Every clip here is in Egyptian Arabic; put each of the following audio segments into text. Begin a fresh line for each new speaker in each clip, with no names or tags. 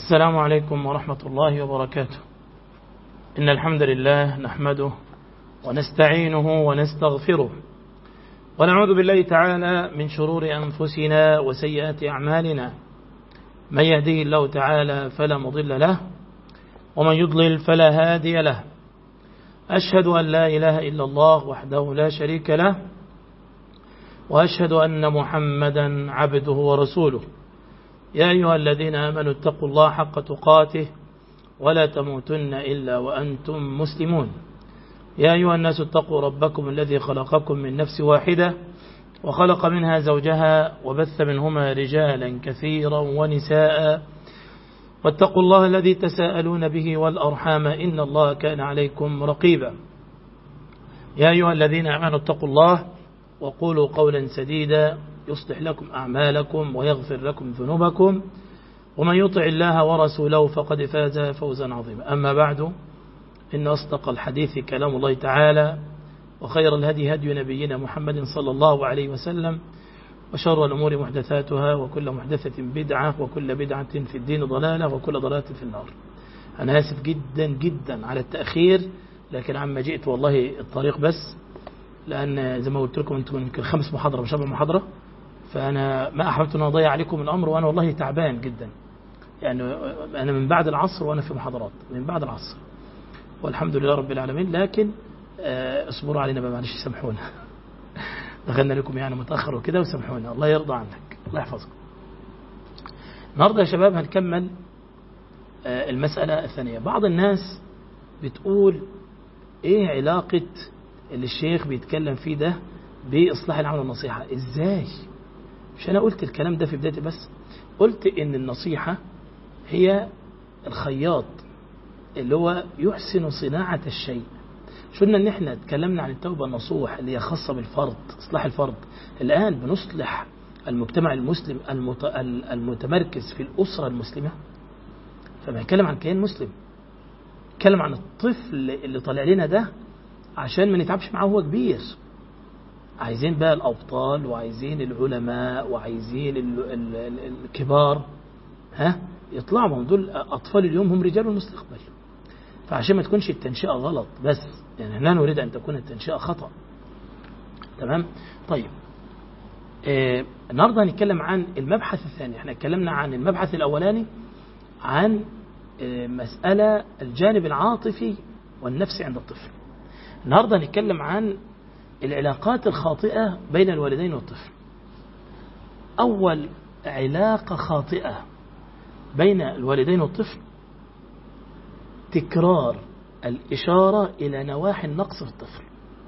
السلام عليكم ورحمة الله وبركاته إن الحمد لله نحمده ونستعينه ونستغفره ونعوذ بالله تعالى من شرور أنفسنا وسيئات أعمالنا من يهديه الله تعالى فلا مضل له ومن يضلل فلا هادي له أشهد أن لا إله إلا الله وحده لا شريك له وأشهد أن محمدا عبده ورسوله يا أيها الذين آمنوا اتقوا الله حق تقاته ولا تموتن إلا وأنتم مسلمون يا أيها الناس اتقوا ربكم الذي خلقكم من نفس واحدة وخلق منها زوجها وبث منهما رجالا كثيرا ونساء واتقوا الله الذي تساءلون به والأرحام إن الله كان عليكم رقيبا يا أيها الذين آمنوا اتقوا الله وقولوا قولا سديدا يصلح لكم أعمالكم ويغفر لكم ذنوبكم ومن يطع الله ورسوله فقد فاز فوزا عظيما أما بعد إن أصدق الحديث كلام الله تعالى وخير الهدي هدي نبينا محمد صلى الله عليه وسلم وشر الأمور محدثاتها وكل محدثة بدعة وكل بدعة في الدين ضلالة وكل ضلالة في النار أنا آسف جدا جدا على التأخير لكن عما جئت والله الطريق بس لأن زي ما قلت لكم أنتم يمكن خمس محاضرة مش أربع محاضرة فأنا ما أحببت أن أضيع عليكم الأمر وأنا والله تعبان جدا يعني أنا من بعد العصر وأنا في محاضرات من بعد العصر والحمد لله رب العالمين لكن اصبروا علينا بقى معلش سامحونا دخلنا لكم يعني متأخر وكده وسامحونا الله يرضى عنك الله يحفظكم النهاردة يا شباب هنكمل المسألة الثانية بعض الناس بتقول ايه علاقة اللي الشيخ بيتكلم فيه ده بإصلاح العمل والنصيحة ازاي مش انا قلت الكلام ده في بداية بس قلت ان النصيحة هي الخياط اللي هو يحسن صناعة الشيء شلنا ان احنا اتكلمنا عن التوبة النصوح اللي هي خاصة بالفرد اصلاح الفرد الان بنصلح المجتمع المسلم المت... المتمركز في الأسرة المسلمة فما يتكلم عن كيان مسلم يتكلم عن الطفل اللي طالع لنا ده عشان ما نتعبش معاه هو كبير عايزين بقى الأبطال وعايزين العلماء وعايزين ال... ال... ال... الكبار ها يطلعوا من دول أطفال اليوم هم رجال المستقبل فعشان ما تكونش التنشئة غلط بس يعني لا نريد أن تكون التنشئة خطأ تمام طيب آه النهاردة هنتكلم عن المبحث الثاني احنا اتكلمنا عن المبحث الأولاني عن آه مسألة الجانب العاطفي والنفسي عند الطفل النهاردة هنتكلم عن العلاقات الخاطئة بين الوالدين والطفل أول علاقة خاطئة بين الوالدين والطفل تكرار الإشارة إلى نواحي النقص في الطفل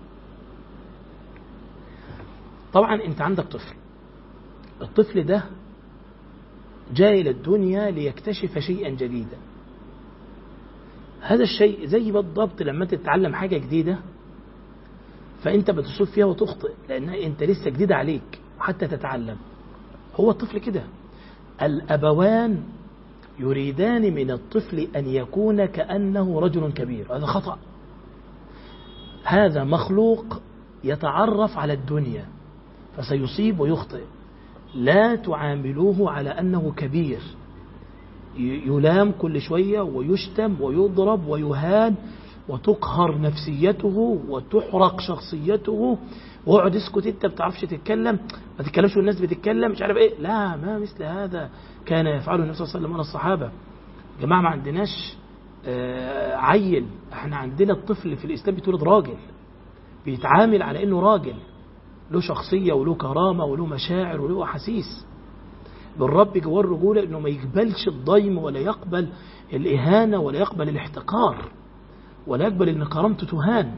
طبعا أنت عندك طفل الطفل ده جاء إلى الدنيا ليكتشف شيئا جديدا هذا الشيء زي بالضبط لما تتعلم حاجة جديدة فأنت بتصف فيها وتخطئ لأن أنت لسه جديد عليك حتى تتعلم هو الطفل كده الأبوان يريدان من الطفل أن يكون كأنه رجل كبير هذا خطأ هذا مخلوق يتعرف على الدنيا فسيصيب ويخطئ لا تعاملوه على أنه كبير يلام كل شوية ويشتم ويضرب ويهان وتقهر نفسيته وتحرق شخصيته واقعد اسكت انت بتعرفش تتكلم ما تتكلمش والناس بتتكلم مش عارف ايه لا ما مثل هذا كان يفعله النبي صلى الله عليه وسلم من الصحابه جماعه ما عندناش آه عيل احنا عندنا الطفل في الاسلام بيتولد راجل بيتعامل على انه راجل له شخصيه وله كرامه وله مشاعر وله احاسيس بالرب جواه الرجوله انه ما يقبلش الضيم ولا يقبل الاهانه ولا يقبل الاحتقار ولا يقبل ان كرامته تهان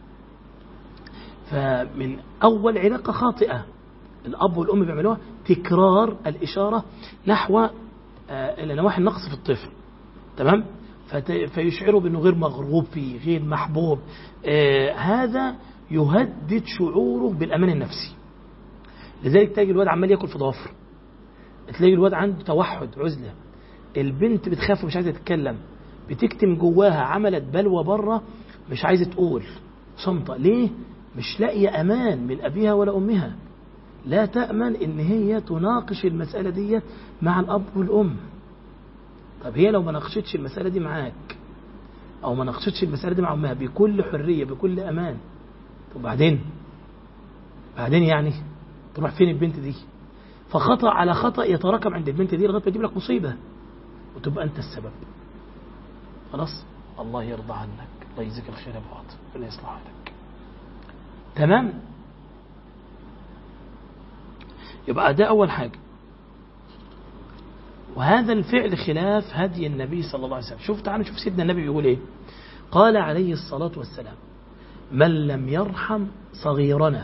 فمن أول علاقة خاطئة الأب والأم بيعملوها تكرار الإشارة نحو إلى نواحي النقص في الطفل تمام فيشعروا بأنه غير مغروب فيه غير محبوب آه هذا يهدد شعوره بالأمان النفسي لذلك تلاقي الواد عمال ياكل في ضوافره تلاقي الواد عنده توحد عزلة البنت بتخاف ومش عايزة تتكلم بتكتم جواها عملت بلوى بره مش عايزة تقول صمتة ليه مش لاقية أمان من أبيها ولا أمها لا تأمن إن هي تناقش المسألة دي مع الأب والأم طب هي لو ما ناقشتش المسألة دي معاك أو ما ناقشتش المسألة دي مع أمها بكل حرية بكل أمان طب بعدين بعدين يعني تروح فين البنت دي فخطأ على خطأ يتراكم عند البنت دي لغاية ما يجيب لك مصيبة وتبقى أنت السبب خلاص الله يرضى عنك الله يجزيك الخير يا ابو عاطف ربنا يصلح حالك تمام يبقى ده أول حاجة وهذا الفعل خلاف هدي النبي صلى الله عليه وسلم شوف تعالوا شوف سيدنا النبي بيقول ايه قال عليه الصلاة والسلام من لم يرحم صغيرنا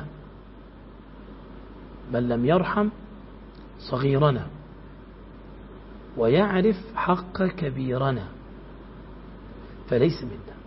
من لم يرحم صغيرنا ويعرف حق كبيرنا فليس منا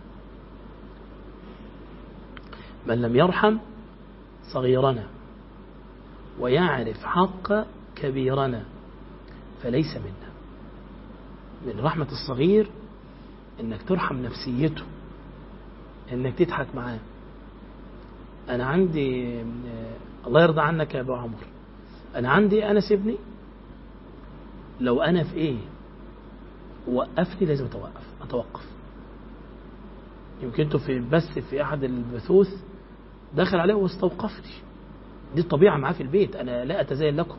من لم يرحم صغيرنا ويعرف حق كبيرنا فليس منا من رحمة الصغير انك ترحم نفسيته انك تضحك معاه انا عندي الله يرضى عنك يا ابو عمر انا عندي انس ابني لو انا في ايه وقفني لازم اتوقف اتوقف يمكن انتوا في بس في احد البثوث دخل عليه واستوقفني دي الطبيعة معاه في البيت انا لا اتزين لكم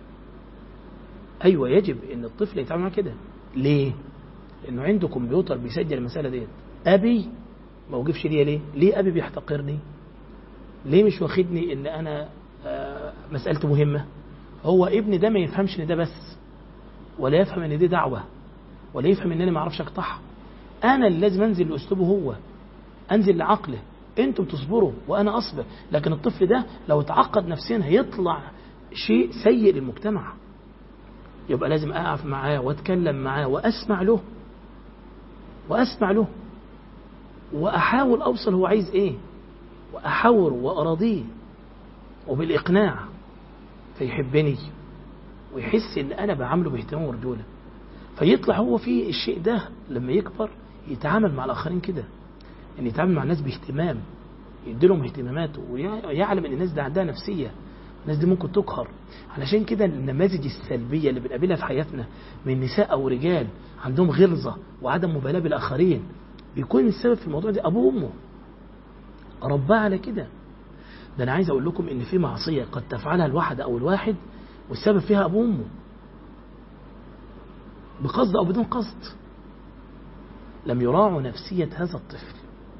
ايوه يجب ان الطفل يتعامل معاه كده ليه لانه عنده كمبيوتر بيسجل المسألة ديت ابي ما وقفش ليه ليه ليه ابي بيحتقرني ليه مش واخدني ان انا آه مسألته مهمة هو ابني ده ما يفهمش ان ده بس ولا يفهم ان دي دعوة ولا يفهم ان انا ما اعرفش اقطعها انا اللي لازم انزل لاسلوبه هو انزل لعقله انتم تصبروا وانا اصبر لكن الطفل ده لو تعقد نفسيا هيطلع شيء سيء للمجتمع يبقى لازم اقف معاه واتكلم معاه واسمع له واسمع له واحاول اوصل هو عايز ايه واحاور واراضيه وبالاقناع فيحبني ويحس ان انا بعامله باهتمام ورجوله فيطلع هو في الشيء ده لما يكبر يتعامل مع الاخرين كده ان يتعامل مع الناس باهتمام يديلهم اهتماماته ويعلم ان الناس دي عندها نفسيه الناس دي ممكن تقهر علشان كده النماذج السلبيه اللي بنقابلها في حياتنا من نساء او رجال عندهم غلظه وعدم مبالاه بالاخرين بيكون السبب في الموضوع ده ابوه وامه رباه على كده ده انا عايز اقول لكم ان في معصيه قد تفعلها الواحده او الواحد والسبب فيها ابوه وامه بقصد او بدون قصد لم يراعوا نفسيه هذا الطفل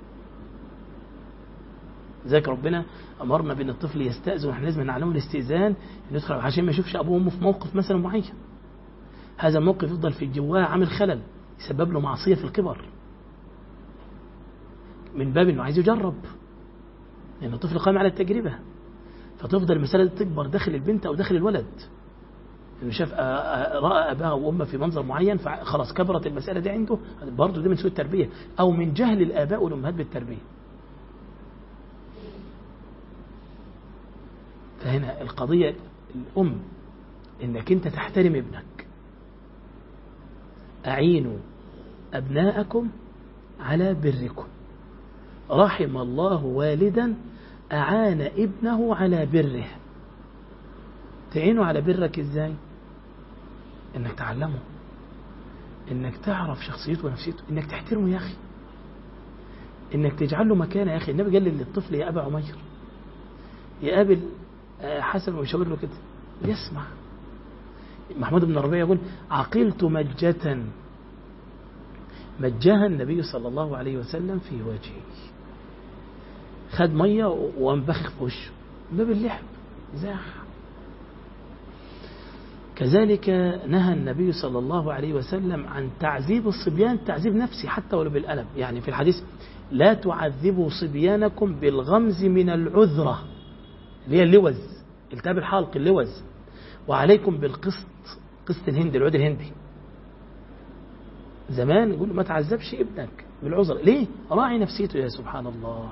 ذاك ربنا أمرنا بأن الطفل يستأذن ونحن لازم نعلمه الاستئذان ندخل عشان ما يشوفش أبوه وأمه في موقف مثلا معين هذا الموقف يفضل في جواه عامل خلل يسبب له معصية في الكبر من باب أنه عايز يجرب لأن الطفل قائم على التجربة فتفضل المسألة دي تكبر داخل البنت أو داخل الولد انه شاف رأى أباها وأمه في منظر معين فخلاص كبرت المسألة دي عنده برضه دي من سوء التربية أو من جهل الآباء والأمهات بالتربية فهنا القضية الأم إنك أنت تحترم ابنك أعينوا أبناءكم على بركم رحم الله والدا أعان ابنه على بره تعينه على برك إزاي إنك تعلمه إنك تعرف شخصيته ونفسيته إنك تحترمه يا أخي إنك تجعل له مكانه يا أخي النبي قال للطفل يا أبا عمير يقابل حسن ويشاور له كده يسمع محمود بن ربيع يقول عقلت مجة مجها النبي صلى الله عليه وسلم في وجهه خد مية وانبخخ في وشه باب اللحم زاح كذلك نهى النبي صلى الله عليه وسلم عن تعذيب الصبيان تعذيب نفسي حتى ولو بالألم يعني في الحديث لا تعذبوا صبيانكم بالغمز من العذرة اللي هي اللوز التهاب الحلق اللوز وعليكم بالقسط قسط الهندي العود الهندي زمان يقول ما تعذبش ابنك بالعذر ليه راعي نفسيته يا سبحان الله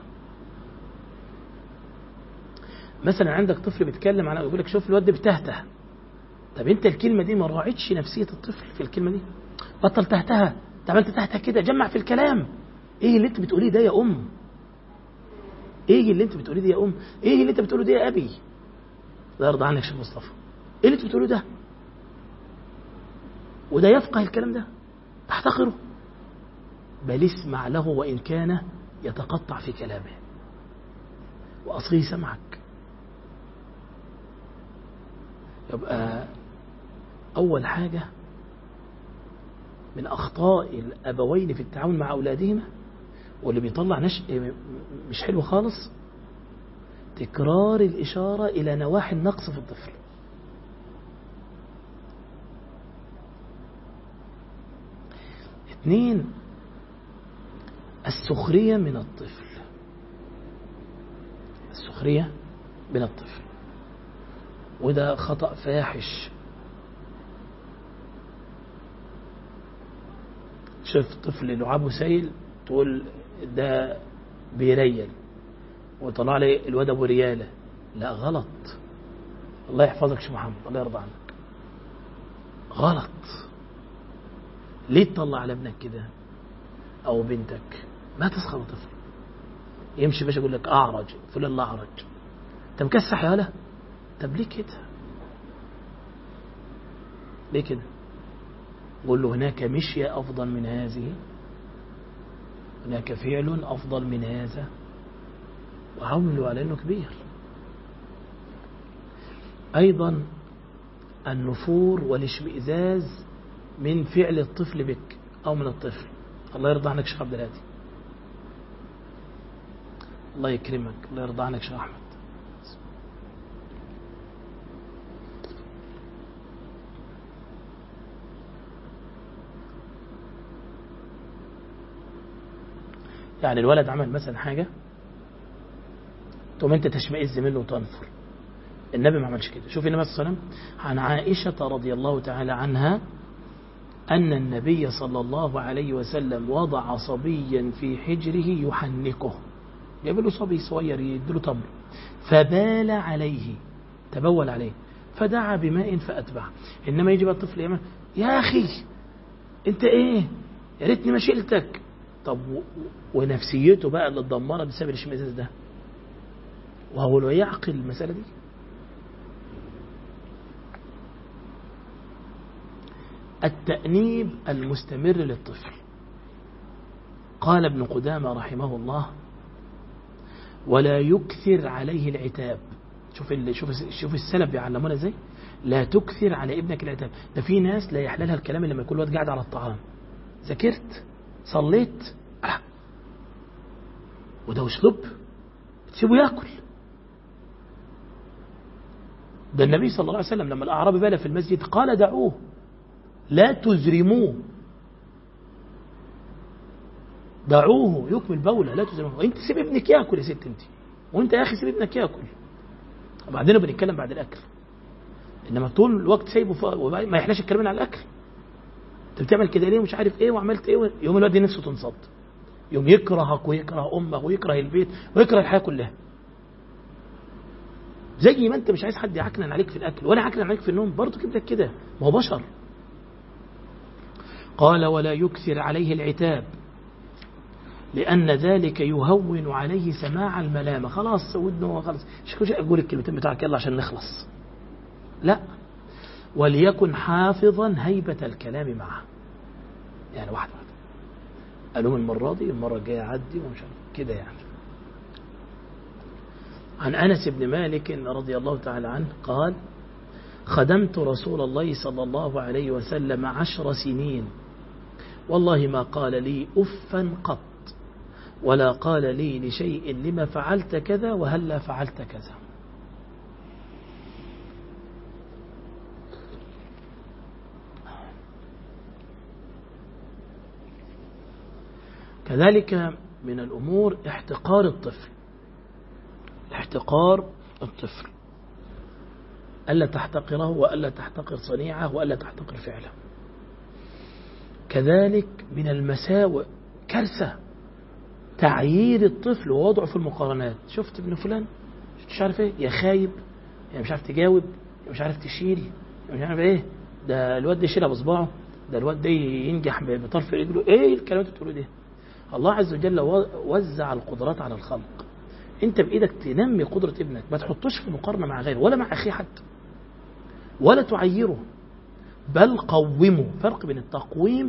مثلا عندك طفل بيتكلم عن يقول لك شوف الواد ده بتهته طب انت الكلمه دي ما راعتش نفسيه الطفل في الكلمه دي بطل تهتها طب انت تهته كده جمع في الكلام ايه اللي انت بتقوليه ده يا ام ايه اللي انت بتقوليه ده يا ام ايه اللي انت بتقوله ده يا ابي لا يرضى عنك شيخ مصطفى ايه اللي انت بتقوله ده وده يفقه الكلام ده تحتقره بل اسمع له وإن كان يتقطع في كلامه وأصغي سمعك يبقى أول حاجة من أخطاء الأبوين في التعامل مع أولادهما واللي بيطلع نشء مش حلو خالص تكرار الإشارة إلى نواحي النقص في الطفل اثنين السخرية من الطفل السخرية من الطفل وده خطأ فاحش شوف طفل لعابه سيل تقول ده بيريل وطلع لي الواد ابو رياله لا غلط الله يحفظك شيخ محمد الله يرضى عنك غلط ليه تطلع على ابنك كده او بنتك ما تسخر طفل يمشي باش يقول لك اعرج فلان الله اعرج انت مكسح يا له طب ليه كده ليه كده قول له هناك مشية أفضل من هذه هناك فعل أفضل من هذا وعاملوا على أنه كبير أيضا النفور والاشمئزاز من فعل الطفل بك أو من الطفل الله يرضى عنك شيخ عبد الهادي الله يكرمك الله يرضى عنك شيخ أحمد يعني الولد عمل مثلا حاجة تقوم انت تشمئز منه وتنفر النبي ما عملش كده شوف النبي صلى الله عليه وسلم عن عائشة رضي الله تعالى عنها أن النبي صلى الله عليه وسلم وضع صبيا في حجره يحنكه جاب له صبي صغير يديله تمر فبال عليه تبول عليه فدعا بماء فأتبع إنما يجي بقى الطفل يعمل يا أخي أنت إيه يا ريتني ما شلتك طب ونفسيته بقى اللي اتدمرت بسبب الاشمئزاز ده وهو لو يعقل المسألة دي التأنيب المستمر للطفل قال ابن قدامة رحمه الله ولا يكثر عليه العتاب شوف شوف شوف السلف بيعلمونا ازاي لا تكثر على ابنك العتاب ده في ناس لا يحللها الكلام لما يكون الواد قاعد على الطعام ذاكرت صليت أه. وده اسلوب تسيبه ياكل ده النبي صلى الله عليه وسلم لما الاعرابي بال في المسجد قال دعوه لا تزرموه دعوه يكمل بوله لا تزرموه انت سيب ابنك ياكل يا ست انت وانت يا اخي سيب ابنك ياكل وبعدين بنتكلم بعد الاكل انما طول الوقت سايبه ف... ما يحلاش الكلام على الاكل انت بتعمل كده ليه ومش عارف ايه وعملت ايه يوم الواد نفسه تنصد يوم يكرهك ويكره امك ويكره البيت ويكره الحياه كلها زي ما انت مش عايز حد يعكنن عليك في الاكل ولا يعكنن عليك في النوم برضه كده كده ما هو بشر قال ولا يكثر عليه العتاب لأن ذلك يهون عليه سماع الملامة خلاص ودنه خلاص مش أقول الكلمتين بتاعك يلا عشان نخلص لا وليكن حافظا هيبة الكلام معه يعني واحدة واحدة قالوا المرة دي المرة الجاية عدي ومش عارف كده يعني عن أنس بن مالك رضي الله تعالى عنه قال خدمت رسول الله صلى الله عليه وسلم عشر سنين والله ما قال لي أفا قط ولا قال لي لشيء لما فعلت كذا وهلا فعلت كذا كذلك من الأمور احتقار الطفل احتقار الطفل ألا تحتقره وألا تحتقر صنيعه وألا تحتقر فعله كذلك من المساوئ كارثة تعيير الطفل ووضعه في المقارنات شفت ابن فلان مش عارف ايه يا خايب يا مش عارف تجاوب يا مش عارف تشيل يا مش عارف ايه ده الواد ده يشيلها بصباعه ده الواد ده ينجح بطرف رجله ايه الكلام اللي بتقوله ده الله عز وجل وزع القدرات على الخلق انت بايدك تنمي قدرة ابنك ما تحطوش في مقارنة مع غيره ولا مع اخيه حتى ولا تعيره بل قومه فرق بين التقويم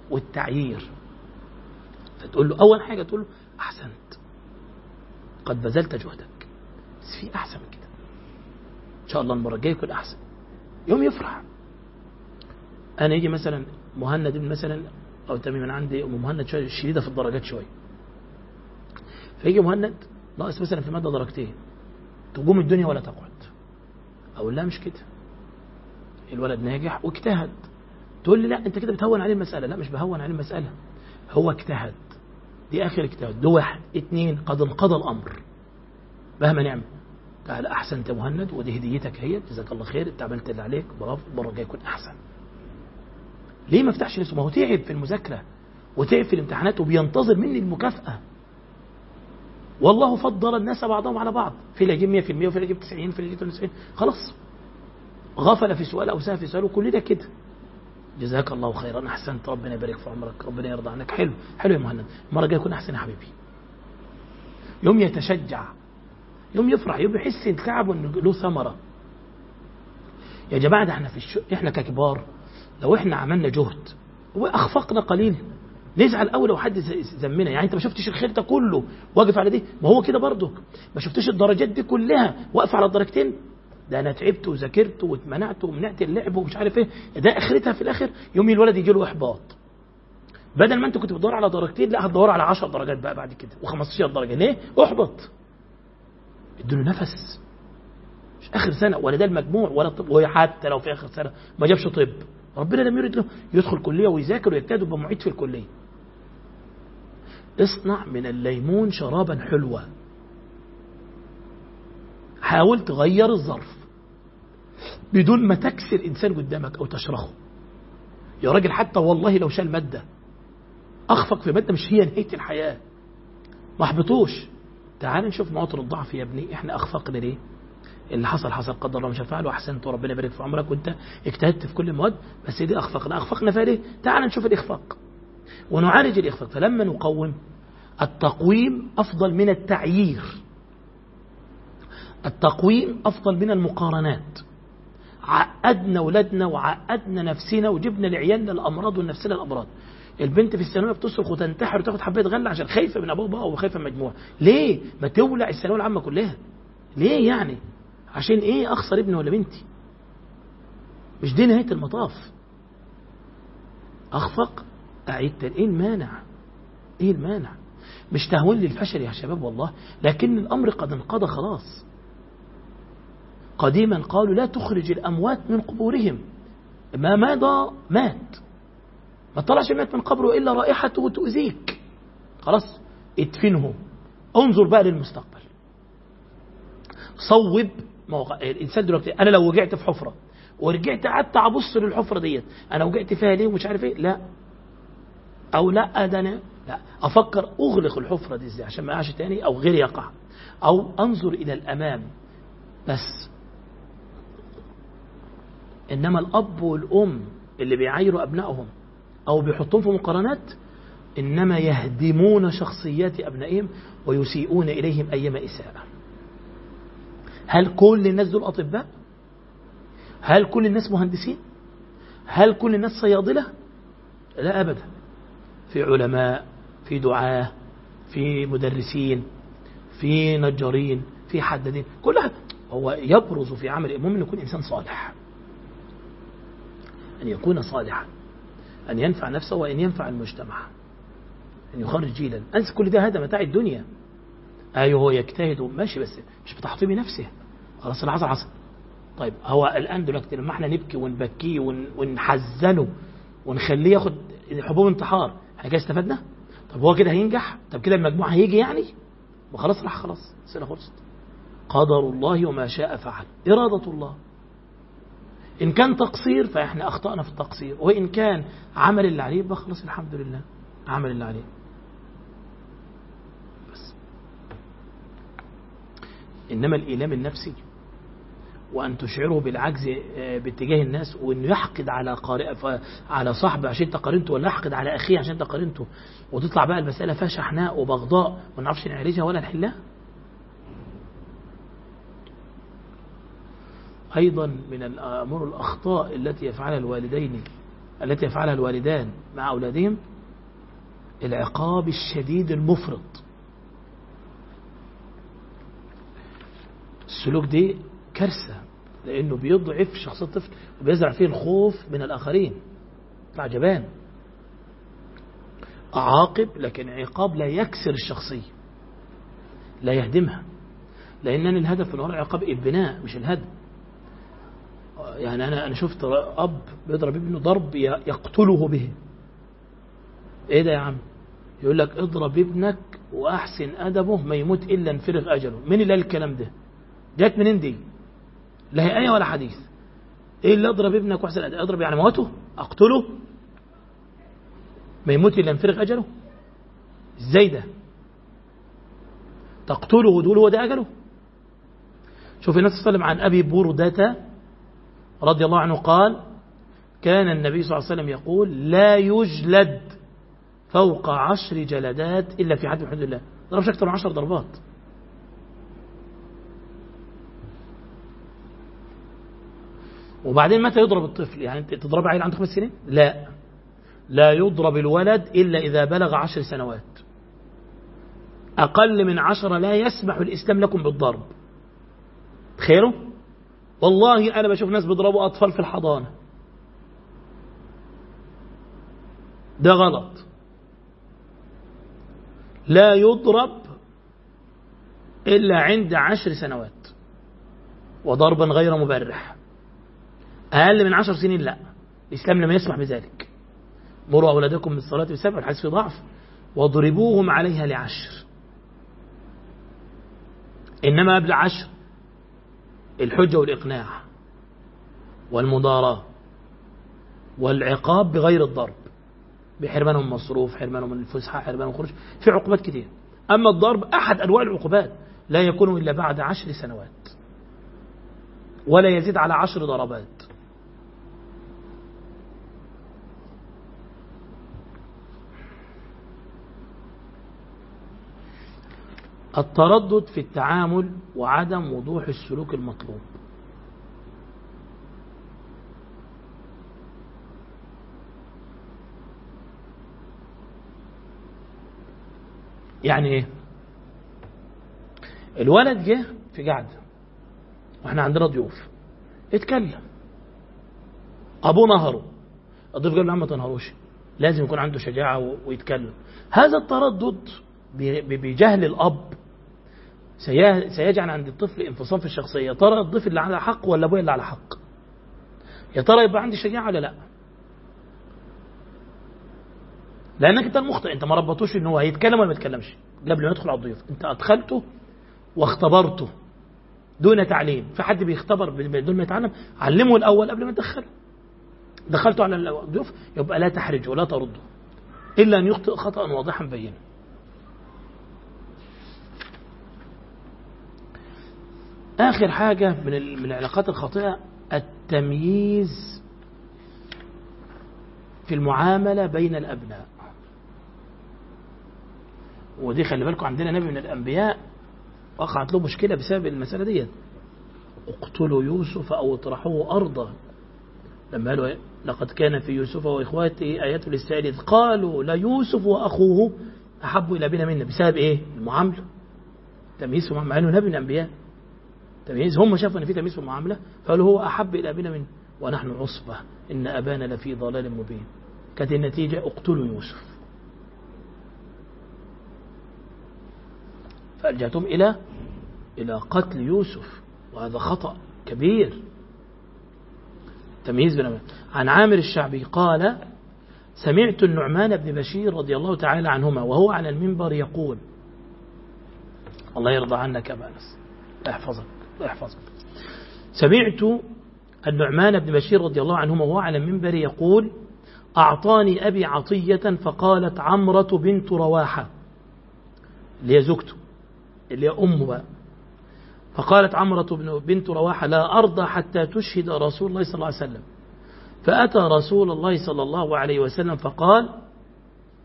والتعيير فتقول له أول حاجة تقول له أحسنت قد بذلت جهدك بس في أحسن من كده إن شاء الله المرة الجاية يكون أحسن يوم يفرح أنا يجي مثلا مهند مثلا أو تماما عندي أم مهند شوية شديدة في الدرجات شوية فيجي مهند ناقص مثلا في مادة درجتين تقوم الدنيا ولا تقعد أقول لا مش كده الولد ناجح واجتهد تقول لي لا أنت كده بتهون عليه المسألة لا مش بهون عليه المسألة هو اجتهد دي آخر اجتهاد ده واحد اتنين قد انقضى الأمر مهما نعم تعال أحسنت مهند ودي هديتك هي جزاك الله خير انت عملت اللي عليك برافو المرة الجاية يكون أحسن ليه ما فتحش نفسه ما هو تعب في المذاكرة وتعب في الامتحانات وبينتظر مني المكافأة والله فضل الناس بعضهم على بعض في اللي يجيب 100% وفي اللي يجيب 90 في اللي يجيب 90 خلاص غفل في سؤال أو سهى في سؤال وكل ده كده جزاك الله خيرا أحسنت ربنا يبارك في عمرك ربنا يرضى عنك حلو حلو يا مهند المرة الجاية يكون أحسن يا حبيبي يوم يتشجع يوم يفرح يوم يحس ان تعبه انه له ثمرة يا جماعة ده احنا في الش... احنا ككبار لو احنا عملنا جهد واخفقنا قليل نزعل قوي لو حد ذمنا يعني انت ما شفتش الخير ده كله واقف على دي ما هو كده برضه ما شفتش الدرجات دي كلها واقف على الدرجتين ده انا تعبت وذاكرت واتمنعت ومنعت اللعب ومش عارف ايه ده اخرتها في الاخر يوم الولد يجي له احباط بدل ما انت كنت بتدور على درجتين لا هتدور على 10 درجات بقى بعد كده و15 درجه ليه احبط ادوا نفس مش اخر سنه ولا ده المجموع ولا طب وحتى لو في اخر سنه ما جابش طب ربنا لم يرد له يدخل كليه ويذاكر ويجتهد ويبقى معيد في الكليه اصنع من الليمون شرابا حلوا حاول تغير الظرف بدون ما تكسر انسان قدامك او تشرخه يا راجل حتى والله لو شال ماده اخفق في ماده مش هي نهايه الحياه ما احبطوش تعال نشوف مواطن الضعف يا ابني احنا اخفقنا ليه اللي حصل حصل قدر الله مش هفعله واحسنت وربنا يبارك في عمرك وانت اجتهدت في كل المواد بس دي اخفقنا اخفقنا فيها ليه تعال نشوف الاخفاق ونعالج الاخفاق فلما نقوم التقويم افضل من التعيير التقويم افضل من المقارنات عقدنا ولادنا وعقدنا نفسنا وجبنا لعيالنا الامراض والنفسنا الامراض البنت في الثانويه بتصرخ وتنتحر وتاخد حبايه غله عشان خايفه من ابوها بقى وخايفه من مجموعه ليه ما تولع الثانويه العامه كلها ليه يعني عشان ايه اخسر ابني ولا بنتي مش دي نهايه المطاف اخفق اعيد ايه المانع ايه المانع مش تهوين للفشل يا شباب والله لكن الامر قد انقضى خلاص قديما قالوا لا تخرج الاموات من قبورهم ما مضى مات ما طلعش مات من قبره إلا رائحته تؤذيك خلاص ادفنه انظر بقى للمستقبل صوب موقع الإنسان دلوقتي أنا لو وقعت في حفرة ورجعت قعدت أبص للحفرة ديت أنا وقعت فيها ليه ومش عارف إيه لا أو لا ده أنا لا أفكر أغلق الحفرة دي إزاي عشان ما يقعش تاني أو غير يقع أو أنظر إلى الأمام بس إنما الأب والأم اللي بيعايروا أبنائهم أو بيحطون في مقارنات إنما يهدمون شخصيات أبنائهم ويسيئون إليهم أيما إساءة هل كل الناس دول أطباء هل كل الناس مهندسين هل كل الناس صيادلة لا أبدا في علماء في دعاة في مدرسين في نجارين في حدادين كل واحد هو يبرز في عمل المهم أن يكون إنسان صالح أن يكون صالحا أن ينفع نفسه وأن ينفع المجتمع أن يخرج جيلا أنسى كل ده هذا متاع الدنيا أيوه هو يجتهد ماشي بس مش بتحطيم نفسه خلاص اللي حصل حصل طيب هو الآن دلوقتي لما احنا نبكي ونبكيه ون... ونحزنه ونخليه ياخد حبوب انتحار احنا كده استفدنا طب هو كده هينجح طب كده المجموع هيجي يعني وخلاص راح خلاص السنة خلصت قدر الله وما شاء فعل إرادة الله إن كان تقصير فإحنا أخطأنا في التقصير وإن كان عمل اللي عليه بخلص الحمد لله عمل اللي عليه بس إنما الإيلام النفسي وأن تشعره بالعجز باتجاه الناس وأنه يحقد على قارئ على صاحبه عشان انت قارنته ولا يحقد على أخيه عشان انت قارنته وتطلع بقى المسألة فيها شحناء وبغضاء وما نعرفش نعالجها ولا نحلها أيضا من الأمور الأخطاء التي يفعلها الوالدين التي يفعلها الوالدان مع أولادهم العقاب الشديد المفرط السلوك دي كارثة لأنه بيضعف شخصية الطفل وبيزرع فيه الخوف من الآخرين طلع جبان أعاقب لكن عقاب لا يكسر الشخصية لا يهدمها لأن الهدف من وراء العقاب البناء مش الهدم يعني أنا أنا شفت أب بيضرب ابنه ضرب يقتله به إيه ده يا عم يقول لك اضرب ابنك وأحسن أدبه ما يموت إلا انفرغ أجله مين اللي قال الكلام ده جات منين دي لا هي آية ولا حديث إيه اللي أضرب ابنك وأحسن أدبه أضرب يعني موته أقتله ما يموت إلا انفرغ أجله إزاي ده تقتله وتقول هو ده أجله شوف النبي صلى الله عليه وسلم عن أبي بردة رضي الله عنه قال كان النبي صلى الله عليه وسلم يقول لا يجلد فوق عشر جلدات إلا في حد من حدود الله ضربش أكثر من عشر ضربات وبعدين متى يضرب الطفل يعني انت تضرب عيل عنده خمس سنين لا لا يضرب الولد إلا إذا بلغ عشر سنوات أقل من عشرة لا يسمح الإسلام لكم بالضرب تخيلوا والله أنا بشوف ناس بيضربوا أطفال في الحضانة ده غلط لا يضرب إلا عند عشر سنوات وضربا غير مبرح أقل من عشر سنين لا الإسلام لم يسمح بذلك مروا أولادكم بالصلاة بسبع الحديث في ضعف واضربوهم عليها لعشر إنما قبل عشر الحجة والإقناع والمضاراة والعقاب بغير الضرب بحرمانهم مصروف حرمانهم من الفسحة حرمانهم خروج في عقوبات كتير أما الضرب أحد أنواع العقوبات لا يكون إلا بعد عشر سنوات ولا يزيد على عشر ضربات التردد في التعامل وعدم وضوح السلوك المطلوب يعني ايه الولد جه في قعده واحنا عندنا ضيوف اتكلم ابوه نهره الضيف قال له ما تنهروش لازم يكون عنده شجاعه ويتكلم هذا التردد بجهل الاب سيجعل عند الطفل انفصام في الشخصيه ترى الضيف اللي على حق ولا ابويا اللي على حق يا ترى يبقى عندي شجاعه ولا لا لانك انت المخطئ انت ما ربطوش ان هو هيتكلم ولا ما يتكلمش قبل ما يدخل على الضيوف انت ادخلته واختبرته دون تعليم في حد بيختبر بدون ما يتعلم علمه الاول قبل ما تدخله دخلته على الضيوف يبقى لا تحرجه ولا ترده الا ان يخطئ خطا واضحا بينا اخر حاجه من من العلاقات الخاطئه التمييز في المعامله بين الابناء ودي خلي بالكم عندنا نبي من الأنبياء وقعت له مشكلة بسبب المسألة دي اقتلوا يوسف أو اطرحوه أرضا لما قالوا لقد كان في يوسف وإخواته آيات للسائل قالوا ليوسف وأخوه أحب إلى بنا منا بسبب إيه المعاملة تمييز مع أنه نبي من الأنبياء تمييز هم شافوا أن في تمييز في المعاملة فقالوا هو أحب إلى بنا منا ونحن عصبة إن أبانا لفي ضلال مبين كانت النتيجة اقتلوا يوسف فألجأتهم إلى إلى قتل يوسف وهذا خطأ كبير تمييز بين عن عامر الشعبي قال سمعت النعمان بن بشير رضي الله تعالى عنهما وهو على المنبر يقول الله يرضى عنك أبا أنس احفظك احفظك سمعت النعمان بن بشير رضي الله عنهما وهو على المنبر يقول أعطاني أبي عطية فقالت عمرة بنت رواحة اللي هي زوجته اللي هي أمه بقى فقالت عمرة بنت رواحة لا أرضى حتى تشهد رسول الله صلى الله عليه وسلم فأتى رسول الله صلى الله عليه وسلم فقال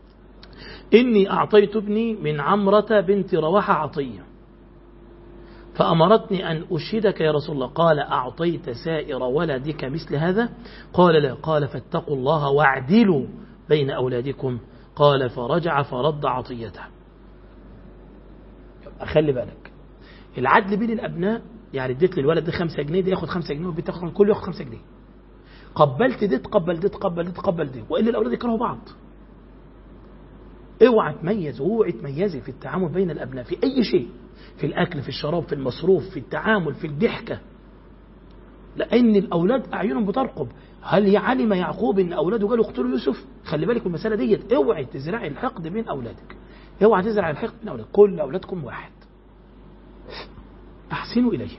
إني أعطيت ابني من عمرة بنت رواحة عطية فأمرتني أن أشهدك يا رسول الله قال أعطيت سائر ولدك مثل هذا قال لا قال فاتقوا الله واعدلوا بين أولادكم قال فرجع فرد عطيته أخلي بالك العدل بين الأبناء يعني اديت للولد ده خمسة جنيه ده ياخد خمسة جنيه والبيت ياخد كله ياخد خمسة جنيه قبلت دي تقبل دي تقبل دي تقبل دي وإلا الأولاد يكرهوا بعض اوعى تميز واوعي تميزي في التعامل بين الأبناء في أي شيء في الأكل في الشراب في المصروف في التعامل في الضحكة لأن الأولاد أعينهم بترقب هل علم يعقوب أن أولاده قالوا اقتلوا يوسف خلي بالك من المسألة ديت اوعي تزرعي الحقد بين أولادك اوعى تزرع الحقد بين أولادك كل أولادكم واحد أحسنوا إليهم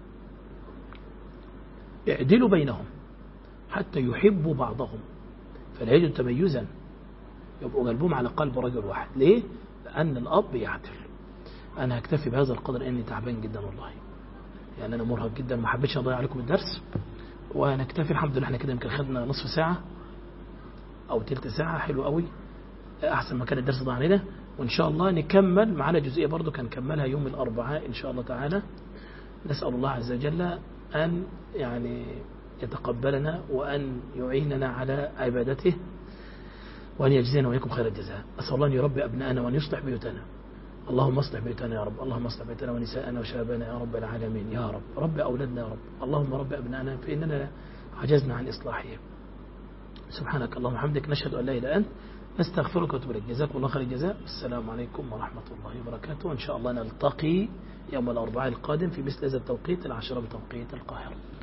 اعدلوا بينهم حتى يحبوا بعضهم فلا يجد تميزا يبقوا قلبهم على قلب رجل واحد ليه؟ لأن الأب يعدل أنا هكتفي بهذا القدر إني تعبان جدا والله يعني أنا مرهق جدا ما حبيتش أضيع عليكم الدرس ونكتفي الحمد لله احنا كده يمكن خدنا نصف ساعة أو تلت ساعة حلو قوي أحسن ما كان الدرس ضاع علينا وإن شاء الله نكمل معانا جزئية برضو كان كملها يوم الأربعاء إن شاء الله تعالى نسأل الله عز وجل أن يعني يتقبلنا وأن يعيننا على عبادته وأن يجزينا وإياكم خير الجزاء أسأل الله أن يربي أبناءنا وأن يصلح بيوتنا اللهم اصلح بيوتنا يا رب اللهم اصلح بيوتنا ونساءنا وشبابنا يا رب العالمين يا رب رب أولادنا يا رب اللهم رب أبنائنا فإننا عجزنا عن إصلاحهم سبحانك اللهم وبحمدك نشهد أن لا إله إلا أنت نستغفرك ونتوب إليك جزاكم الله خير الجزاء السلام عليكم ورحمة الله وبركاته وإن شاء الله نلتقي يوم الأربعاء القادم في مثل هذا التوقيت العشرة بتوقيت القاهرة